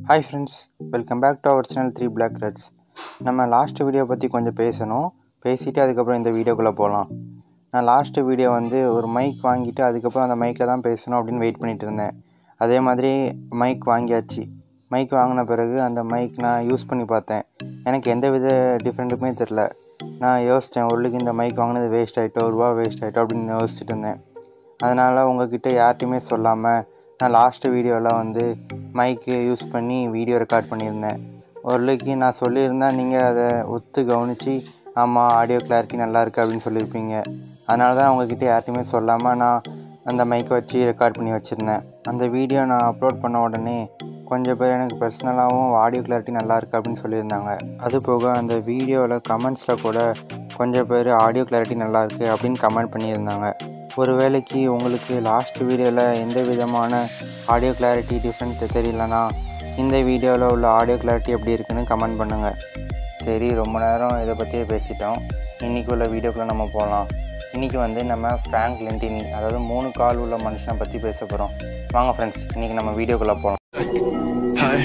Hi friends welcome back to our channel three black reds நம்ம last video பற்றி கொஞ்சம் பேசணும் பேசிவிட்டு அதுக்கப்புறம் இந்த வீடியோக்குள்ளே போகலாம் நான் லாஸ்ட்டு வீடியோ வந்து ஒரு மைக் வாங்கிட்டு அதுக்கப்புறம் அந்த மைக்கில் தான் பேசணும் அப்படின்னு வெயிட் பண்ணிட்டு இருந்தேன் அதே மாதிரி மைக் வாங்கியாச்சு மைக் வாங்கின பிறகு அந்த மைக் நான் யூஸ் பண்ணி பார்த்தேன் எனக்கு எந்த வித டிஃப்ரெண்ட்டுமே தெரில நான் யோசித்தேன் உள்ளுக்கு இந்த மைக் வாங்கினது வேஸ்ட் ஆகிட்டோ ரூபா வேஸ்ட் ஆகிட்டோ அப்படின்னு யோசிச்சுட்டு இருந்தேன் அதனால் உங்ககிட்ட யார்ட்டையுமே சொல்லாமல் நான் லாஸ்ட்டு வீடியோவில் வந்து மைக்கு யூஸ் பண்ணி வீடியோ ரெக்கார்ட் பண்ணியிருந்தேன் ஓரளவுக்கு நான் சொல்லியிருந்தேன் நீங்கள் அதை ஒத்து கவனித்து ஆமாம் ஆடியோ கிளாரிட்டி நல்லா இருக்குது அப்படின்னு சொல்லியிருப்பீங்க அதனால தான் உங்ககிட்ட யார்ட்டையுமே சொல்லாமல் நான் அந்த மைக்கை வச்சு ரெக்கார்ட் பண்ணி வச்சுருந்தேன் அந்த வீடியோ நான் அப்லோட் பண்ண உடனே கொஞ்சம் பேர் எனக்கு பர்சனலாகவும் ஆடியோ கிளாரிட்டி நல்லா இருக்குது அப்படின்னு சொல்லியிருந்தாங்க அது போக அந்த வீடியோவில் கமெண்ட்ஸில் கூட கொஞ்சம் பேர் ஆடியோ கிளாரிட்டி நல்லா இருக்குது அப்படின்னு கமெண்ட் பண்ணியிருந்தாங்க ஒரு வேளைக்கு உங்களுக்கு லாஸ்ட் வீடியோவில் எந்த விதமான ஆடியோ கிளாரிட்டி டிஃப்ரெண்ட் தெரியலனா இந்த வீடியோவில் உள்ள ஆடியோ கிளாரிட்டி எப்படி இருக்குன்னு கமெண்ட் பண்ணுங்கள் சரி ரொம்ப நேரம் இதை பற்றியே பேசிட்டோம் இன்றைக்கி உள்ள வீடியோக்குள்ளே நம்ம போகலாம் இன்றைக்கி வந்து நம்ம ஃப்ராங்க் லென்டினி அதாவது மூணு கால் உள்ள மனுஷனை பற்றி பேச போகிறோம் வாங்க ஃப்ரெண்ட்ஸ் இன்றைக்கி நம்ம வீடியோக்குள்ளே போகலாம் Hey.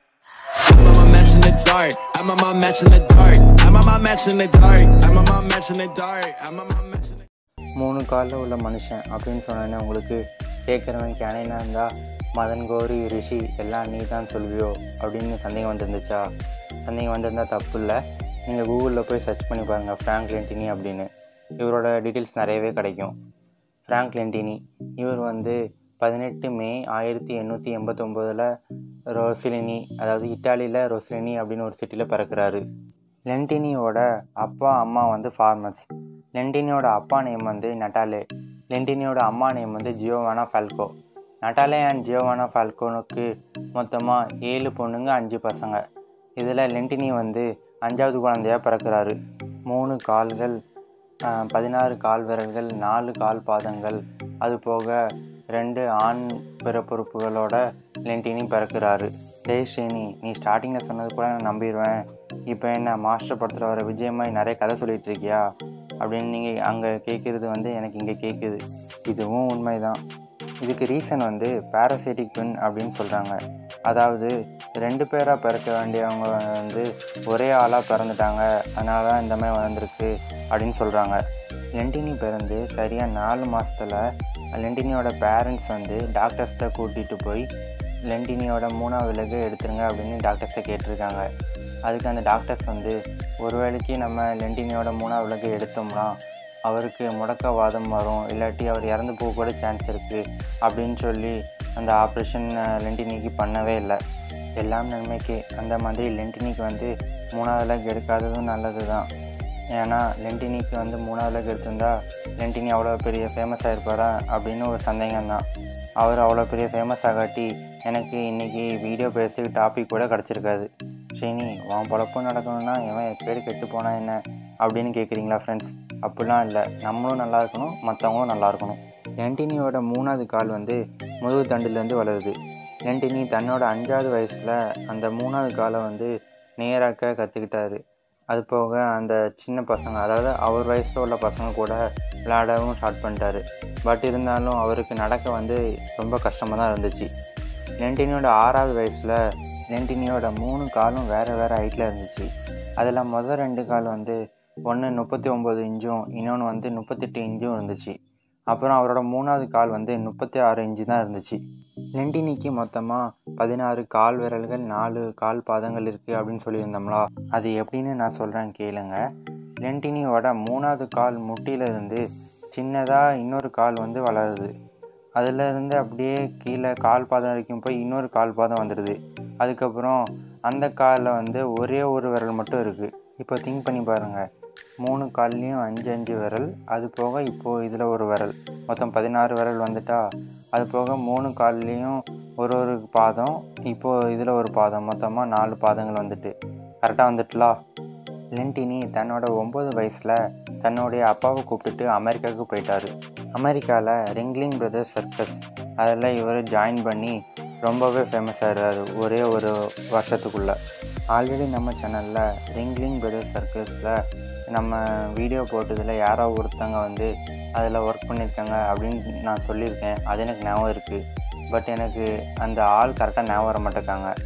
I'm on my match in the dark. I'm on my match in the dark. I'm on my match in the dark. I'm on my match in the dark. I'm on my match in the மூணு காலில் உள்ள மனுஷன் அப்படின்னு சொன்னோன்னே உங்களுக்கு கேட்குறவன் கேனைனா இருந்தால் மதன் கோரி ரிஷி எல்லாம் நீ தான் சொல்வியோ அப்படின்னு சந்தேகம் வந்துருந்துச்சா சந்தேகம் வந்திருந்தா தப்பு இல்லை நீங்கள் கூகுளில் போய் சர்ச் பண்ணி பாருங்கள் ஃப்ராங்க் லென்டினி அப்படின்னு இவரோட டீட்டெயில்ஸ் நிறையவே கிடைக்கும் ஃப்ராங்க் லென்டினி இவர் வந்து பதினெட்டு மே ஆயிரத்தி எண்ணூற்றி எண்பத்தொம்போதில் ரோசிலினி அதாவது இட்டாலியில் ரோசிலினி அப்படின்னு ஒரு சிட்டியில் பிறக்கிறாரு லென்டினியோட அப்பா அம்மா வந்து ஃபார்மர்ஸ் லென்டினியோட அப்பா நேம் வந்து நட்டாலே லென்டினியோட அம்மா நேம் வந்து ஜியோவானா ஃபால்கோ நட்டாலே அண்ட் ஜியோவானா ஃபால்கோனுக்கு மொத்தமாக ஏழு பொண்ணுங்க அஞ்சு பசங்க இதில் லென்டினி வந்து அஞ்சாவது குழந்தையாக பிறக்கிறாரு மூணு கால்கள் ஆஹ், பதினாறு கால் விரல்கள் நாலு கால் பாதங்கள் அது போக ரெண்டு ஆண் பிறப்புறுப்புகளோட லென்டினி பிறக்கிறாரு டேய் ஸ்ரீனி நீ ஸ்டார்டிங்கில் சொன்னது கூட நான் நம்பிடுவேன் இப்போ என்ன மாஸ்டர் படத்தில் வர விஜயமாய் நிறைய கதை சொல்லிட்டு இருக்கியா அப்படின்னு நீங்கள் அங்கே கேட்குறது வந்து எனக்கு இங்கே கேட்குது இதுவும் உண்மைதான் இதுக்கு ரீசன் வந்து பாராசைட்டிக் ட்வின் அப்படின்னு சொல்கிறாங்க அதாவது ரெண்டு பேராக பிறக்க வேண்டியவங்க வந்து ஒரே ஆளாக பிறந்துட்டாங்க அதனால தான் இந்த மாதிரி வந்திருக்கு அப்படின்னு சொல்கிறாங்க லென்டினி பிறந்து சரியாக நாலு மாதத்தில் லென்டினியோட பேரண்ட்ஸ் வந்து டாக்டர்ஸ்கிட்ட கூட்டிகிட்டு போய் லென்டினியோட மூணாவது விலகு எடுத்துருங்க அப்படின்னு டாக்டர்ஸ்ட்டை கேட்டிருக்காங்க அதுக்கு அந்த டாக்டர்ஸ் வந்து ஒரு வேளைக்கு நம்ம லென்டினியோட மூணாவது விலகு எடுத்தோம்னா அவருக்கு முடக்கவாதம் வரும் இல்லாட்டி அவர் இறந்து போக கூட சான்ஸ் இருக்குது அப்படின்னு சொல்லி அந்த ஆப்ரேஷன் லென்டினிக்கு பண்ணவே இல்லை எல்லாம் நன்மைக்கு அந்த மாதிரி லென்டினிக்கு வந்து மூணாவது லெக் எடுக்காததும் நல்லது தான் ஏன்னா லென்டினிக்கு வந்து மூணாவது லெக் எடுத்திருந்தா லென்டினி அவ்வளோ பெரிய ஃபேமஸ் ஆகிருப்பாரா அப்படின்னு ஒரு சந்தேகம் தான் அவர் அவ்வளோ பெரிய ஃபேமஸ் ஆகாட்டி எனக்கு இன்றைக்கி வீடியோ பேசி டாபிக் கூட கிடச்சிருக்காது ஸ்ரீனி உன் பொழப்பும் நடக்கணும்னா இவன் எப்பேடு கெட்டு போனா என்ன அப்படின்னு கேட்குறீங்களா ஃப்ரெண்ட்ஸ் அப்படிலாம் இல்லை நம்மளும் நல்லா இருக்கணும் மற்றவங்களும் நல்லா இருக்கணும் லென்டினியோட மூணாவது கால் வந்து முதுகு தண்டுலேருந்து வளருது லென்டினி தன்னோட அஞ்சாவது வயசில் அந்த மூணாவது காலை வந்து நேராக்க கற்றுக்கிட்டாரு அது போக அந்த சின்ன பசங்க அதாவது அவர் வயசில் உள்ள பசங்க கூட விளையாடவும் ஸ்டார்ட் பண்ணிட்டாரு பட் இருந்தாலும் அவருக்கு நடக்க வந்து ரொம்ப கஷ்டமாக தான் இருந்துச்சு லென்டினியோட ஆறாவது வயசில் லென்டினியோட மூணு காலும் வேறு வேறு ஹைட்டில் இருந்துச்சு அதில் முதல் ரெண்டு கால் வந்து ஒன்று முப்பத்தி ஒம்பது இன்ச்சும் இன்னொன்று வந்து முப்பத்தெட்டு இன்ச்சும் இருந்துச்சு அப்புறம் அவரோட மூணாவது கால் வந்து முப்பத்தி ஆறு இன்ச்சு தான் இருந்துச்சு லென்டினிக்கு மொத்தமாக பதினாறு கால் விரல்கள் நாலு கால் பாதங்கள் இருக்குது அப்படின்னு சொல்லியிருந்தோம்லா அது எப்படின்னு நான் சொல்கிறேன் கேளுங்க லென்டினியோட மூணாவது கால் முட்டியிலிருந்து சின்னதாக இன்னொரு கால் வந்து வளருது அதுல இருந்து அப்படியே கீழே கால் பாதம் வரைக்கும் போய் இன்னொரு கால் பாதம் வந்துடுது அதுக்கப்புறம் அந்த காலில் வந்து ஒரே ஒரு விரல் மட்டும் இருக்குது இப்போ திங்க் பண்ணி பாருங்கள் மூணு கால்லையும் அஞ்சு அஞ்சு விரல் அது போக இப்போது இதில் ஒரு விரல் மொத்தம் பதினாறு விரல் வந்துட்டா அது போக மூணு கால்லையும் ஒரு ஒரு பாதம் இப்போது இதில் ஒரு பாதம் மொத்தமாக நாலு பாதங்கள் வந்துட்டு கரெக்டாக வந்துட்டுலா லென்டினி தன்னோட ஒம்பது வயசில் தன்னுடைய அப்பாவை கூப்பிட்டுட்டு அமெரிக்காவுக்கு போயிட்டாரு அமெரிக்காவில் ரிங்லிங் பிரதர்ஸ் சர்க்கஸ் அதில் இவர் ஜாயின் பண்ணி ரொம்பவே ஃபேமஸ் ஆகிறாரு ஒரே ஒரு வருஷத்துக்குள்ளே ஆல்ரெடி நம்ம சேனலில் ரிங்லிங் பிரதர்ஸ் சர்க்கஸில் நம்ம வீடியோ போட்டதில் யாரோ ஒருத்தங்க வந்து அதில் ஒர்க் பண்ணியிருக்காங்க அப்படின்னு நான் சொல்லியிருக்கேன் அது எனக்கு ஞாபகம் இருக்குது பட் எனக்கு அந்த ஆள் கரெக்டாக ஞாபகம் வர மாட்டேங்காங்க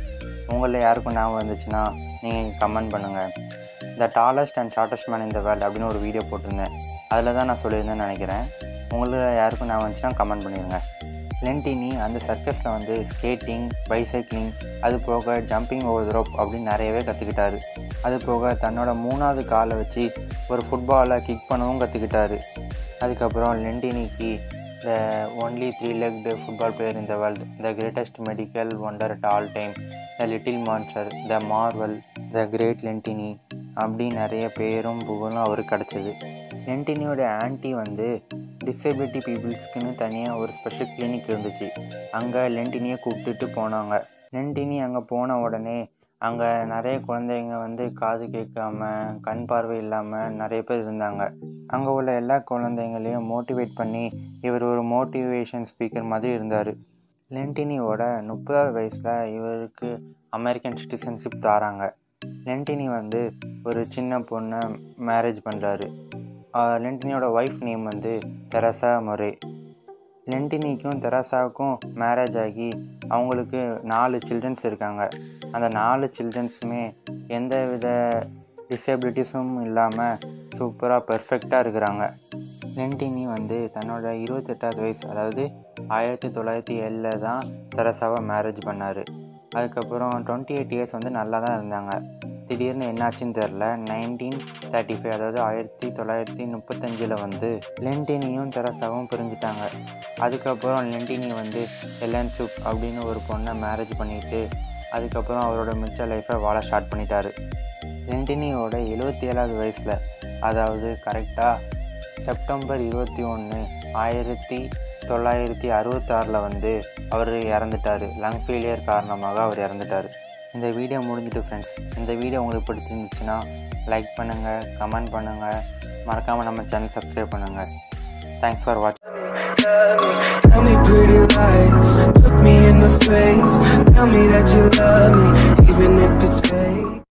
உங்களில் யாருக்கும் ஞாபகம் இருந்துச்சுன்னா நீங்கள் கமெண்ட் பண்ணுங்கள் the tallest and shortest man இந்த வேர்ல்டு அப்படின்னு ஒரு வீடியோ போட்டிருந்தேன் அதில் தான் நான் சொல்லியிருந்தேன்னு நினைக்கிறேன் உங்களுக்கு யாருக்கும் ஞாபகம் இருந்துச்சுன்னா கமெண்ட் பண்ணிடுங்க லென்டினி அந்த சர்க்கஸில் வந்து ஸ்கேட்டிங் பைசைக்கிளிங் அது போக ஜம்பிங் ஓவர் ரோப் அப்படின்னு நிறையவே கற்றுக்கிட்டாரு அது போக தன்னோட மூணாவது காலை வச்சு ஒரு ஃபுட்பாலை கிக் பண்ணவும் கற்றுக்கிட்டாரு அதுக்கப்புறம் லென்டினிக்கு the only three legged football player in the world the greatest medical wonder of all time the little monster the marvel the great Lentini அப்படி நிறைய பேரும் புகழும் அவருக்கு கிடச்சிது லென்டினியோட ஆன்ட்டி வந்து டிசபிலிட்டி பீப்புள்ஸ்க்குன்னு தனியாக ஒரு ஸ்பெஷல் கிளினிக் இருந்துச்சு அங்கே லென்டினியை கூப்பிட்டுட்டு போனாங்க லென்டினி அங்கே போன உடனே அங்கே நிறைய குழந்தைங்க வந்து காது கேட்காம கண் பார்வை இல்லாமல் நிறைய பேர் இருந்தாங்க அங்கே உள்ள எல்லா குழந்தைங்களையும் மோட்டிவேட் பண்ணி இவர் ஒரு மோட்டிவேஷன் ஸ்பீக்கர் மாதிரி இருந்தார் லென்டினியோட முப்பதாவது வயசில் இவருக்கு அமெரிக்கன் சிட்டிசன்ஷிப் தராங்க லென்டினி வந்து ஒரு சின்ன பொண்ணை மேரேஜ் பண்ணுறாரு லென்டினியோட ஒய்ஃப் நேம் வந்து தெரசா மொரே லென்டினிக்கும் தெரசாவுக்கும் மேரேஜ் ஆகி அவங்களுக்கு நாலு சில்ட்ரன்ஸ் இருக்காங்க அந்த நாலு சில்ட்ரன்ஸுமே எந்த வித டிசபிலிட்டிஸும் இல்லாமல் சூப்பராக பெர்ஃபெக்டாக இருக்கிறாங்க லென்டினி வந்து தன்னோட இருபத்தெட்டாவது வயசு அதாவது ஆயிரத்தி தொள்ளாயிரத்தி ஏழில் தான் தெரசாவை மேரேஜ் பண்ணார் அதுக்கப்புறம் டுவெண்ட்டி எயிட் இயர்ஸ் வந்து நல்லா தான் இருந்தாங்க திடீர்னு என்னாச்சுன்னு தெரில நைன்டீன் தேர்ட்டி ஃபைவ் அதாவது ஆயிரத்தி தொள்ளாயிரத்தி முப்பத்தஞ்சில் வந்து லென்டினியும் தெரசாவும் பிரிஞ்சுட்டாங்க அதுக்கப்புறம் லென்டினி வந்து எலன் சுப் அப்படின்னு ஒரு பொண்ணை மேரேஜ் பண்ணிட்டு அதுக்கப்புறம் அவரோட மிச்ச லைஃப்பை வாழ ஸ்டார்ட் பண்ணிட்டாரு லென்டினியோட எழுபத்தி ஏழாவது வயசில் அதாவது கரெக்டாக செப்டம்பர் இருபத்தி ஒன்று ஆயிரத்தி தொள்ளாயிரத்தி அறுபத்தாறில் வந்து அவர் இறந்துட்டார் லங் ஃபெயிலியர் காரணமாக அவர் இறந்துட்டார் இந்த வீடியோ முடிஞ்சிட்டு ஃப்ரெண்ட்ஸ் இந்த வீடியோ உங்களுக்கு பிடிச்சிருந்துச்சுன்னா லைக் பண்ணுங்கள் கமெண்ட் பண்ணுங்கள் மறக்காமல் நம்ம சேனல் சப்ஸ்கிரைப் பண்ணுங்கள் தேங்க்ஸ் ஃபார் வாட்சிங் Tell me pretty lies, look me